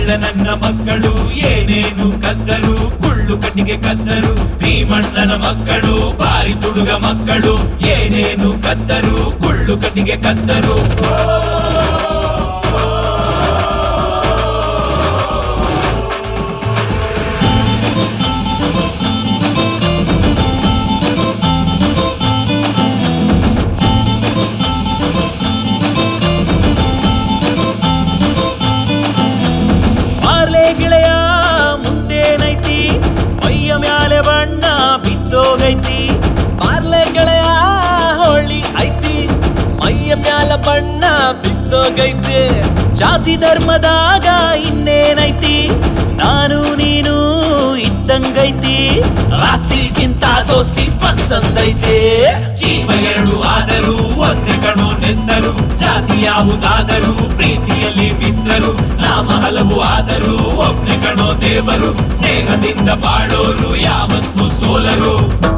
ನನ್ನ ಮಕ್ಕಳು ಏನೇನು ಕದ್ದರು ಕುಳ್ಳು ಕಟ್ಟಿಗೆ ಕದ್ದರು ಭೀಮಣ್ಣನ ಮಕ್ಕಳು ಬಾರಿ ತುಡುಗ ಮಕ್ಕಳು ಏನೇನು ಕದ್ದರು ಕುಳ್ಳು ಕಟ್ಟಿಗೆ ಕದ್ದರು ಪಾರ್ಲೆ ಗೆಳೆಯ ಮುಂದೇನೈತಿ ಮೈಯ ಮ್ಯಾಲೆ ಬಣ್ಣ ಬಿದ್ದೋಗೈತಿ ಪಾರ್ಲೆ ಗೆಳೆಯ ಹೋಳಿ ಐತಿ ಮೈಯ ಮ್ಯಾಲ ಬಣ್ಣ ಬಿದ್ದೋಗೈತೆ ಜಾತಿ ಧರ್ಮದಾಗ ಇನ್ನೇನೈತಿ ನಾನು ನೀನು ಇದ್ದಂಗೈತಿ ಆಸ್ತಿಗಿಂತ ದೋಸ್ತಿ ಪಸಂದೈತೆ ಜೀವ ಎರಡು ಆದರೂ ಒಂದೇ ಕಣೋ ನೆತ್ತರು ಜಾತಿ ಯಾವುದಾದರೂ ಪ್ರೀತಿಯಲ್ಲಿ ಮಿತ್ರರು ನಾಮ ಹಲವು ಆದರೂ ಒಬ್ಬನೇ ಕಣೋ ದೇವರು ಸ್ನೇಹದಿಂದ ಬಾಳೋರು ಯಾವತ್ತೂ ಸೋಲರು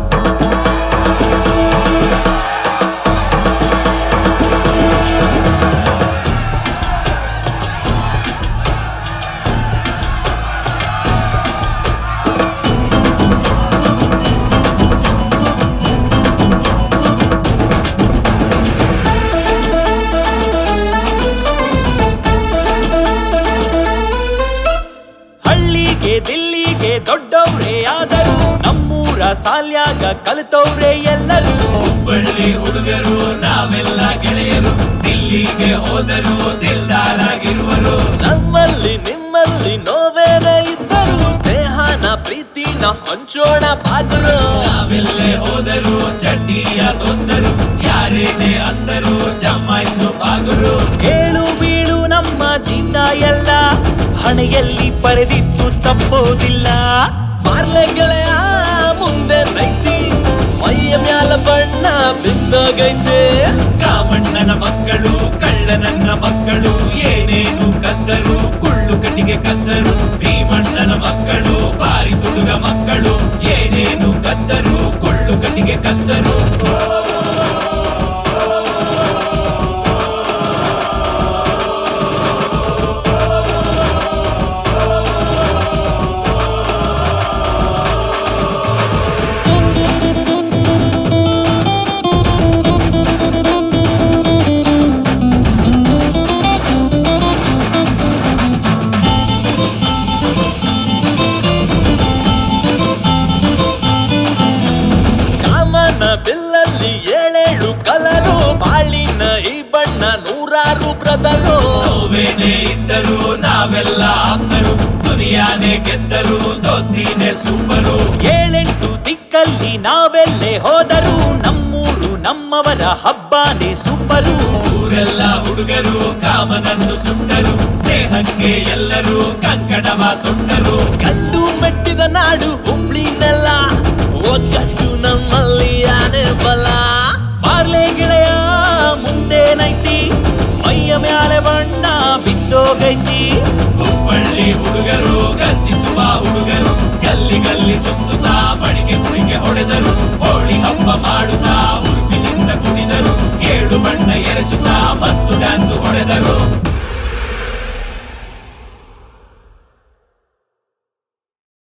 ಹಳ್ಳಿಗೆ ದಿಲ್ಲಿಗೆ ದೊಡ್ಡವ್ರೇ ಆದರೂ ನಮ್ಮೂರ ಸಾಲ್ಯಾಗ ಕಲಿತವ್ರೆ ಎಲ್ಲರೂ ಹುಬ್ಬಳ್ಳಿ ಹುಡುಗರು ನಾವೆಲ್ಲ ಗೆಳೆಯರು ದಿಲ್ಲಿಗೆ ಹೋದರು ದಿಲ್ದಾರಾಗಿರುವರು ನಮ್ಮಲ್ಲಿ ನಿಮ್ಮಲ್ಲಿ ನೋವೇನೇ ಇದ್ದರು ಸ್ನೇಹನ ಪ್ರೀತಿನ ಹಂಚೋಣ ಬಾದರು ನಾವೆಲ್ಲೇ ಹೋದರು ಚಡ್ಡಿಯ ದೋಸ್ತರು ಯಾರೇನೇ ಅಂದರು ಜಮಾಯಿಸು ಬಾಗುರು ಏಳು ಬೀಳು ನಮ್ಮ ಜೀವನ ಎಲ್ಲ ಹಣೆಯಲ್ಲಿ ಬರೆದಿದ್ದು ತಪ್ಪೋದಿಲ್ಲ ಪಾರ್ಲೆ ಗೆಳೆಯ ಮುಂದೆ ನೈತಿ ಮೈಯ ಮ್ಯಾಲ ಬಣ್ಣ ಬಿದ್ದೋಗೈತೆ ಕಾಮಣ್ಣನ ಮಕ್ಕಳು ಕಳ್ಳನನ್ನ ಮಕ್ಕಳು ಏನೇನು ಕದ್ದರು ಕುಳ್ಳು ಕಟ್ಟಿಗೆ ಕದ್ದರು ಭೀಮಣ್ಣನ ಮಕ್ಕಳು ಬಾರಿ ತುಡುಗ ಮಕ್ಕಳು ಏನೇನು ಕದ್ದರು ಕುಳ್ಳು ಕಟ್ಟಿಗೆ ಕದ್ದರು ಕಾಮನ ಬಿಲ್ಲಲ್ಲಿ ಏಳೇಳು ಕಲರು ಬಾಳಿನ ಈ ಬಣ್ಣ ನೂರಾರು ಬ್ರದರು ನೋವೇನೇ ಇದ್ದರು ನಾವೆಲ್ಲ ಆಪ್ತರು ದುನಿಯಾನೇ ಗೆದ್ದರು ದೋಸ್ತಿನೇ ಸೂಪರು ಏಳೆಂಟು ದಿಕ್ಕಲ್ಲಿ ನಾವೆಲ್ಲೇ ಹೋದರೂ ನಮ್ಮೂರು ನಮ್ಮವರ ಹಬ್ಬನೇ ಸೂಪರು ಊರೆಲ್ಲ ಹುಡುಗರು ಕಾಮನನ್ನು ಸುಟ್ಟರು ಸ್ನೇಹಕ್ಕೆ ಎಲ್ಲರೂ ಕಂಕಣವ ತೊಟ್ಟರು ಗಂಡು ಮೆಟ್ಟಿದ ನಾಡು ಹುಬ್ಳಿನೆಲ್ಲ ಒಗ್ಗಟ್ಟು ನಮ್ಮಲ್ಲಿ ಆನೆ ಬಲ ಪಾರ್ಲೆ ಗೆಳೆಯ ಮುಂದೇನೈತಿ ಮೈಯ ಮ್ಯಾಲೆ ಬಣ್ಣ ಬಿದ್ದೋಗೈತಿ ಹುಬ್ಬಳ್ಳಿ ಹುಡುಗರು ಗರ್ಜಿಸುವ ಹುಡುಗರು ಗಲ್ಲಿ ಗಲ್ಲಿ ಸುತ್ತುತ್ತಾ ಬಡಿಗೆ ಕುಡಿಗೆ ಹೊಡೆದರು ಹೋಳಿ ಹಬ್ಬ ಮಾಡುತ್ತಾ ಉರುಪಿನಿಂದ ಕುಣಿದರು ಏಳು ಬಣ್ಣ ಎರಚುತ್ತಾ ಮಸ್ತ್